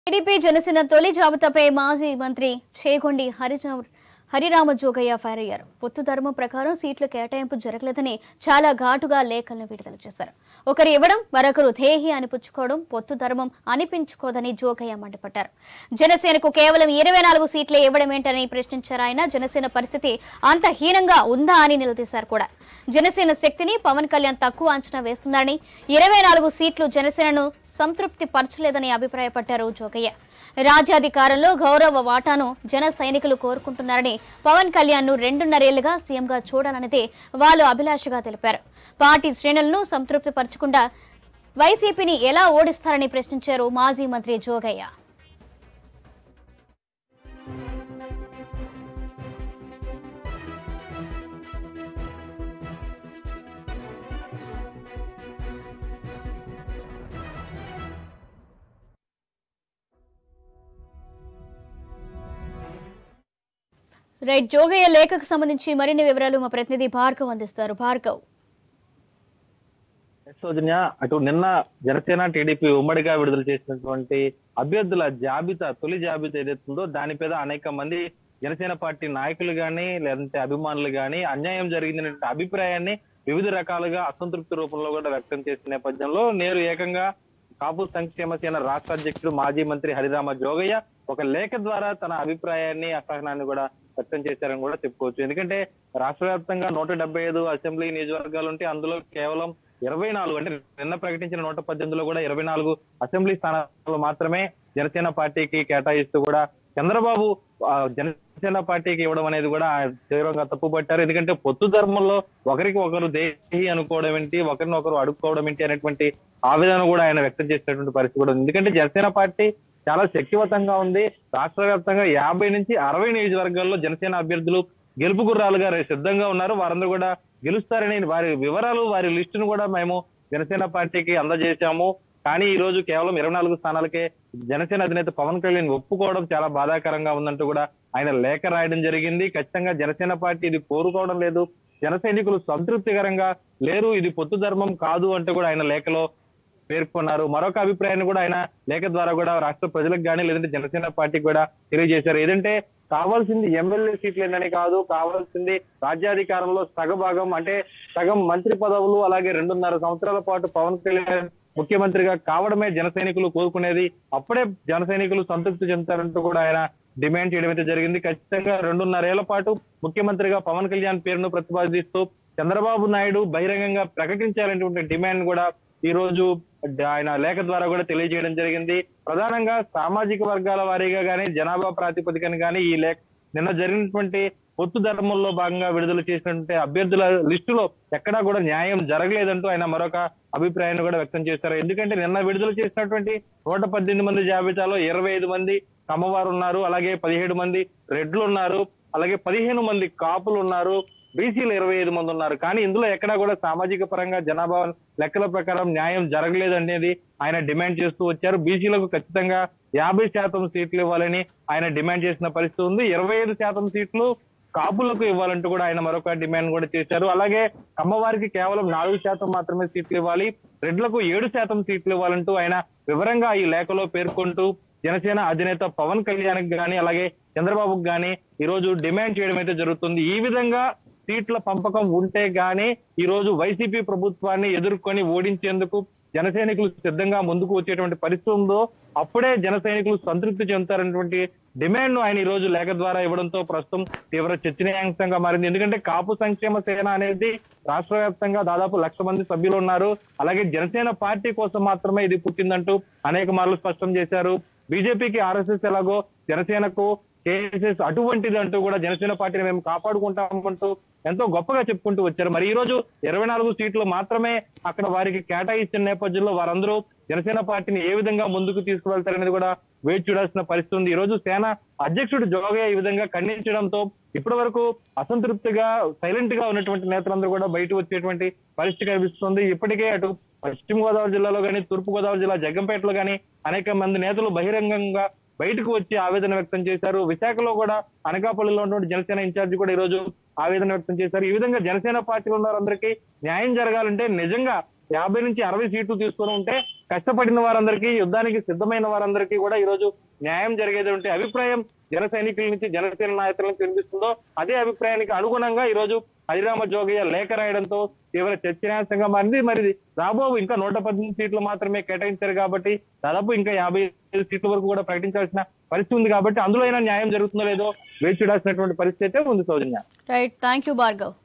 TDP Janasena తొలి జాబితాపై మాజీ మంత్రి చేగొండి హరిజ హరిరామ జోగయ్య ఫైర్ అయ్యారు పొత్తు ధర్మం ప్రకారం సీట్ల కేటాయింపు జరగలేదని చాలా ఘాటుగా లేఖలను విడుదల చేశారు ఒకరు ఇవ్వడం మరొకరు ధేహి అని పుచ్చుకోవడం పొత్తు ధర్మం అనిపించుకోదని జోగయ్య మండిపడ్డారు జనసేనకు కేవలం ఇరవై నాలుగు సీట్లే ఇవ్వడం ఏంటని ప్రశ్నించారు ఆయన జనసేన పరిస్థితి అంత హీనంగా ఉందా అని నిలదీశారు కూడా జనసేన శక్తిని పవన్ కళ్యాణ్ తక్కువ అంచనా వేస్తున్నారని ఇరవై నాలుగు సీట్లు జనసేనను సంతృప్తి పరచలేదని అభిప్రాయపడ్డారు జోగయ్య రాజ్యాధికారంలో గౌరవ వాటాను జన సైనికులు కోరుకుంటున్నారని పవన్ కళ్యాణ్ ను రెండున్నరేళ్లుగా సీఎంగా చూడాలన్నదే వాళ్ళు అభిలాషగా తెలిపారు పార్టీ శ్రేణులను సంతృప్తి పరచకుండా వైసీపీని ఎలా ఓడిస్తారని ప్రశ్నించారు మాజీ మంత్రి జోగయ్య రైట్ జోగయ్య లేఖకు సంబంధించి మరిన్ని వివరాలు మా ప్రతినిధి భార్గవ్ అందిస్తారు భార్గవ్ సౌజన్య అటు నిన్న జనసేన టీడీపీ ఉమ్మడిగా విడుదల చేసినటువంటి అభ్యర్థుల జాబితా తొలి జాబితా ఏదైతుందో దాని మీద అనేక మంది జనసేన పార్టీ నాయకులు గాని లేదంటే అభిమానులు గాని అన్యాయం జరిగిందనే అభిప్రాయాన్ని వివిధ రకాలుగా అసంతృప్తి రూపంలో కూడా వ్యక్తం చేసిన నేపథ్యంలో నేరు ఏకంగా కాపు సంక్షేమ సేన రాష్ట్ర అధ్యక్షుడు మాజీ మంత్రి హరిరామ జోగయ్య ఒక లేఖ ద్వారా తన అభిప్రాయాన్ని అసహనాన్ని కూడా వ్యక్తం చేశారని కూడా చెప్పుకోవచ్చు ఎందుకంటే రాష్ట్ర వ్యాప్తంగా నూట డెబ్బై ఐదు అసెంబ్లీ నియోజకవర్గాలు ఉంటే అందులో కేవలం ఇరవై నాలుగు అంటే నిన్న ప్రకటించిన నూట పద్దెనిమిదిలో కూడా ఇరవై నాలుగు అసెంబ్లీ స్థానాలు మాత్రమే జనసేన పార్టీకి కేటాయిస్తూ కూడా చంద్రబాబు ఆ, జనసేన పార్టీకి ఇవ్వడం అనేది కూడా తీవ్రంగా తప్పుపట్టారు ఎందుకంటే పొత్తు ధర్మంలో ఒకరికి ఒకరు దేహి అనుకోవడం ఏంటి ఒకరిని ఒకరు అడుక్కోవడం ఏంటి అనేటువంటి ఆవేదన కూడా ఆయన వ్యక్తం చేసినటువంటి పరిస్థితి కూడా ఉంది ఎందుకంటే జనసేన పార్టీ చాలా శక్తివంతంగా ఉంది రాష్ట్ర వ్యాప్తంగా యాభై నుంచి అరవై నియోజకవర్గాల్లో జనసేన అభ్యర్థులు గెలుపు గుర్రాలుగా రే- సిద్ధంగా ఉన్నారు వారందరూ కూడా గెలుస్తారని వారి వివరాలు వారి లిస్టును కూడా మేము జనసేన పార్టీకి అందజేశాము కానీ ఈ రోజు కేవలం ఇరవై నాలుగు స్థానాలకే జనసేన అధినేత పవన్ కళ్యాణ్ ఒప్పుకోవడం చాలా బాధాకరంగా ఉందంటూ కూడా ఆయన లేఖ రాయడం జరిగింది ఖచ్చితంగా జనసేన పార్టీ ఇది కోరుకోవడం లేదు జన సైనికులు సంతృప్తికరంగా లేరు ఇది పొత్తు ధర్మం కాదు అంటూ కూడా ఆయన లేఖలో పేర్కొన్నారు మరొక అభిప్రాయాన్ని కూడా ఆయన లేఖ ద్వారా కూడా రాష్ట్ర ప్రజలకు కానీ లేదంటే జనసేన పార్టీకి కూడా తెలియజేశారు ఏదంటే కావాల్సింది ఎమ్మెల్యే సీట్లేనని కాదు కావాల్సింది రాజ్యాధికారంలో సగభాగం అంటే సగం మంత్రి పదవులు అలాగే రెండున్నర సంవత్సరాల పాటు పవన్ కళ్యాణ్ ముఖ్యమంత్రిగా కావడమే జన సైనికులు కోరుకునేది అప్పుడే జన సైనికులు సంతృప్తి చెందుతారంటూ కూడా ఆయన డిమాండ్ చేయడం అయితే జరిగింది ఖచ్చితంగా రెండున్నరేళ్ల పాటు ముఖ్యమంత్రిగా పవన్ కళ్యాణ్ పేరును ప్రతిపాదిస్తూ చంద్రబాబు నాయుడు బహిరంగంగా ప్రకటించాలనేటువంటి డిమాండ్ కూడా ఈ రోజు ఆయన లేఖ ద్వారా కూడా తెలియజేయడం జరిగింది ప్రధానంగా సామాజిక వర్గాల వారీగా గానీ జనాభా ప్రాతిపదికన గానీ ఈ లేఖ నిన్న జరిగినటువంటి పొత్తు ధర్మంలో భాగంగా విడుదల చేసినటువంటి అభ్యర్థుల లిస్టులో ఎక్కడా కూడా న్యాయం జరగలేదంటూ ఆయన మరొక అభిప్రాయాన్ని కూడా వ్యక్తం చేశారు ఎందుకంటే నిన్న విడుదల చేసినటువంటి నూట పద్దెనిమిది మంది జాబితాలో ఇరవై ఐదు మంది కమ్మవారు ఉన్నారు అలాగే పదిహేడు మంది రెడ్లు ఉన్నారు అలాగే పదిహేను మంది కాపులు ఉన్నారు బీసీలు ఇరవై ఐదు మంది ఉన్నారు కానీ ఇందులో ఎక్కడా కూడా సామాజిక పరంగా జనాభా లెక్కల ప్రకారం న్యాయం జరగలేదు అనేది ఆయన డిమాండ్ చేస్తూ వచ్చారు బీసీలకు ఖచ్చితంగా యాభై శాతం సీట్లు ఇవ్వాలని ఆయన డిమాండ్ చేసిన పరిస్థితి ఉంది ఇరవై ఐదు శాతం సీట్లు కాపులకు ఇవ్వాలంటూ కూడా ఆయన మరొక డిమాండ్ కూడా చేశారు అలాగే కమ్మవారికి కేవలం నాలుగు శాతం మాత్రమే సీట్లు ఇవ్వాలి రెడ్లకు ఏడు శాతం సీట్లు ఇవ్వాలంటూ ఆయన వివరంగా ఈ లేఖలో పేర్కొంటూ జనసేన అధినేత పవన్ కళ్యాణ్ గాని అలాగే చంద్రబాబుకి గాని ఈ రోజు డిమాండ్ చేయడం అయితే జరుగుతుంది ఈ విధంగా సీట్ల పంపకం ఉంటే గానీ ఈ రోజు వైసీపీ ప్రభుత్వాన్ని ఎదుర్కొని ఓడించేందుకు జన సైనికులు సిద్ధంగా ముందుకు వచ్చేటువంటి పరిస్థితి ఉందో అప్పుడే జన సైనికులు సంతృప్తి చెందుతారనేటువంటి డిమాండ్ ను ఆయన ఈ రోజు లేఖ ద్వారా ఇవ్వడంతో ప్రస్తుతం తీవ్ర చర్చనీయాంశంగా మారింది ఎందుకంటే కాపు సంక్షేమ సేన అనేది రాష్ట్ర వ్యాప్తంగా దాదాపు లక్ష మంది సభ్యులు ఉన్నారు అలాగే జనసేన పార్టీ కోసం మాత్రమే ఇది పుట్టిందంటూ అనేక మార్లు స్పష్టం చేశారు బీజేపీకి ఆర్ఎస్ఎస్ ఎలాగో జనసేనకు కేసెస్ అటువంటిది అంటూ కూడా జనసేన పార్టీని మేము కాపాడుకుంటామంటూ ఎంతో గొప్పగా చెప్పుకుంటూ వచ్చారు మరి ఈ రోజు ఇరవై నాలుగు సీట్లు మాత్రమే అక్కడ వారికి కేటాయించిన నేపథ్యంలో వారందరూ జనసేన పార్టీని ఏ విధంగా ముందుకు తీసుకువెళ్తారనేది కూడా వేచి చూడాల్సిన పరిస్థితి ఉంది ఈ రోజు సేన అధ్యక్షుడు జోగయ్య ఈ విధంగా ఖండించడంతో ఇప్పటి వరకు అసంతృప్తిగా సైలెంట్ గా ఉన్నటువంటి నేతలందరూ కూడా బయట వచ్చేటువంటి పరిస్థితి కనిపిస్తుంది ఇప్పటికే అటు పశ్చిమ గోదావరి జిల్లాలో గానీ తూర్పు గోదావరి జిల్లా జగ్గంపేటలో గానీ అనేక మంది నేతలు బహిరంగంగా బయటకు వచ్చి ఆవేదన వ్యక్తం చేశారు విశాఖలో కూడా అనకాపల్లిలో ఉన్నటువంటి జనసేన ఇన్ఛార్జి కూడా ఈ రోజు ఆవేదన వ్యక్తం చేశారు ఈ విధంగా జనసేన పార్టీలో ఉన్న వారందరికీ న్యాయం జరగాలంటే నిజంగా యాభై నుంచి అరవై సీట్లు తీసుకొని ఉంటే కష్టపడిన వారందరికీ యుద్ధానికి సిద్ధమైన వారందరికీ కూడా ఈ రోజు న్యాయం జరిగేటువంటి అభిప్రాయం జన సైనికుల నుంచి జనసేన నాయకుల నుంచి వినిపిస్తుందో అదే అభిప్రాయానికి అనుగుణంగా ఈ రోజు హరిరామ జోగయ్య లేఖ రాయడంతో తీవ్ర చర్చనీయాంశంగా మారింది మరి రాబో ఇంకా నూట పద్దెనిమిది సీట్లు మాత్రమే కేటాయించారు కాబట్టి దాదాపు ఇంకా యాభై ఐదు సీట్ల వరకు కూడా ప్రకటించాల్సిన పరిస్థితి ఉంది కాబట్టి అందులో అయినా న్యాయం జరుగుతుందో లేదో వేచి చూడాల్సినటువంటి పరిస్థితి అయితే ఉంది Soujanya right thank you Bhargav